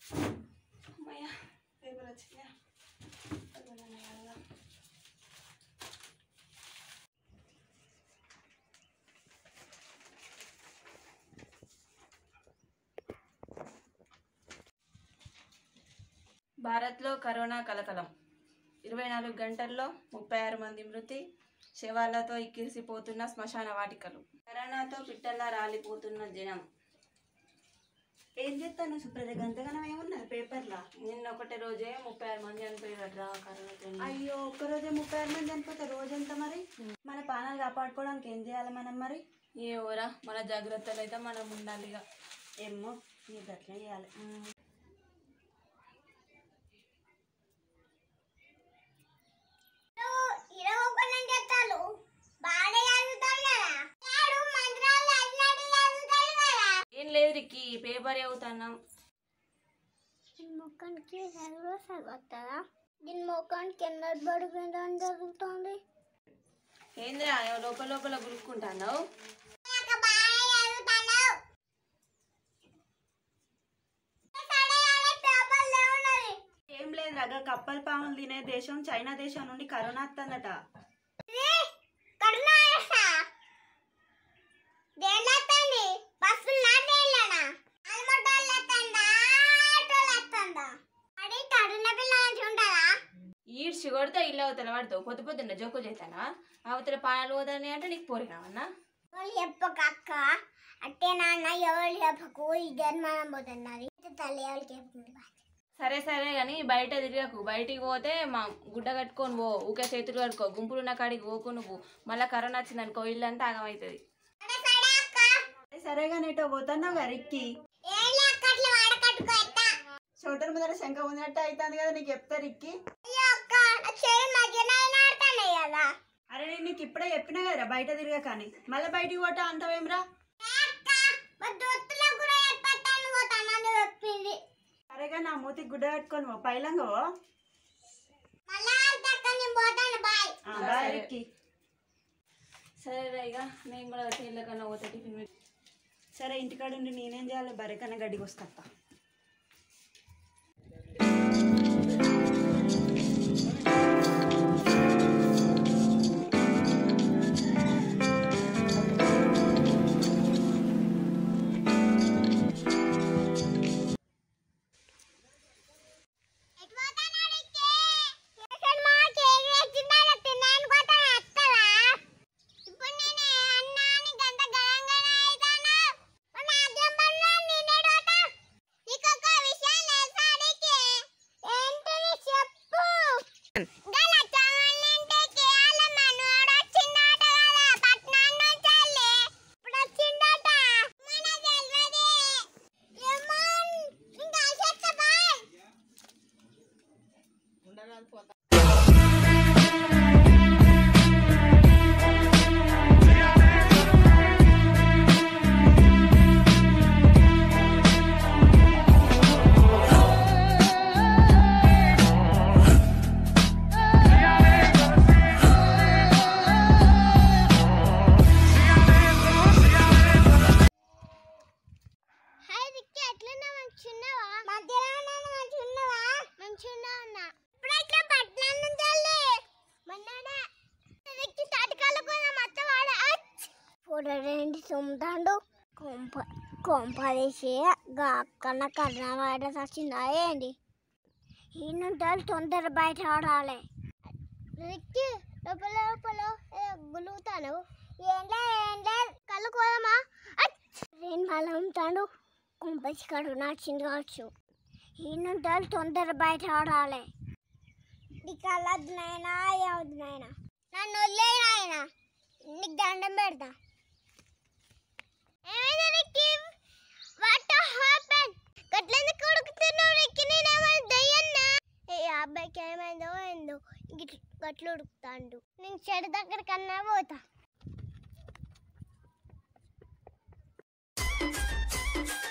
అమ్మయ్య పేపర్ వచ్చిందా అదిగోనన్న కదా. భారత్లో కరోనా కలకలం ఇరవై నాలుగు గంటల్లో ముప్పై ఆరు మంది మృతి శవాలతో ఇక్కిరిసిపోతున్న శ్మశాన వాటికలు కరోనాతో పిట్టల్లా రాలిపోతున్న జనం ఏం చేస్తాను సుప్రజ గంతగానం ఏమున్నది పేపర్లా నిన్న ఒకటే రోజే ముప్పై ఆరు మంది చనిపోయారు రా కరోనాతో అయ్యో ఒక్కరోజే ముప్పై ఆరు మంది చనిపోతే రోజంతా మరి మన ప్రాణాలు కాపాడుకోవడానికి ఏం చేయాలి మనం మరి ఏ ఊరా మన జాగ్రత్తలు అయితే మనం ఉండాలి ఇక ఏమో నీ గట్లే చేయాలి ఏం లేదు రిక్కి పేపర్ చదువుతున్నాం దీని ముఖానికి చదువు చదువుతుందా దీని ముఖానికి ఎన్నటి పడిపోయిందని జరుగుతుంది ఏందిరా లోపల లోపల గురుక్కుంటున్నావు ఏం లేదు రగ కప్పల పాములు తినే దేశం చైనా దేశం నుండి కరోనా వస్తుందట ఈడ్చి కొడితే ఇల్లు అవతల పడతావు పొద్దు పొద్దున్న జోకు చేస్తానా అవతల పానాలు పోతానే అంటే నీకు పోరినావన్నా ఎవరు చెప్పకక్క అట్టే నాన్న ఎవరు చెప్పకు ఈ జన్మనం పోతున్నది తల్లి ఎవరికి చెప్తుంది సరే సరే కానీ బయట తిరగకు బయటికి పోతే మా గుడ్డ కట్టుకొని పో ఊకే చేతులు కట్టుకో గుంపులు ఉన్న కాడికి పోకు నువ్వు మళ్ళీ కరోనా వచ్చింది అనుకో ఇల్లు అంతా ఆగమవుతుంది సరేగా నేటో పోతున్నావు కదా రిక్కి చోటర్ ముందర శంఖ ఉన్నట్టు అవుతుంది కదా నీకు చెప్తా రిక్కి అరే నేను నీకు ఇప్పుడే చెప్పినా కదరా బయట తిరగ కానీ మళ్ళీ బయటికి పోతా అంటావేమ్రా సరేగా నా మూతికి గుడ్డ కట్టుకొని పో పైలంగా పో. ఆ, బాయ్ సరే. రిక్కి సరే ఇక నేను కూడా చేనుల కన్నా పోతా టిఫిన్ పెట్టి సరే ఇంటికాడ ఉండి నేనేం చేయాలి బర్రెకన్నా గడ్డికి వస్తా రెండు సుమ్ముతాండు కొంప కొంపదీసి అక్కన కర్ణ వైరస్ వచ్చిందా ఏంటి ఈయనుంటారు తొందర బయట ఆడాలి రిక్కి లోపల లోపల గులుగుతాను ఏంలే ఏంలే కళ్ళు కోదమా నేను మళ్ళీ ఉంటాడు కొంపచ్చి కడు నచ్చింది కావచ్చు ఈయనుంటారు తొందర బయట ఆడాలి నీ కళ్ళద్దు నాయనా ఏమవుద్దు నాయనా నన్ను వదిలేయి నాయనా నీకు దండం పెడతా ఏమైంది రిక్కి వాట్ హ్యాపెన్ గట్లెందుకు ఉడుకుతున్నావు రిక్కి నేనేమైనా దయ్యన్నా ఏ ఆ అబ్బాయికి ఏమైందో ఏందో గిట్ల గట్లు ఉడుకుతాండు నేను చెడు దగ్గరికన్నా పోతా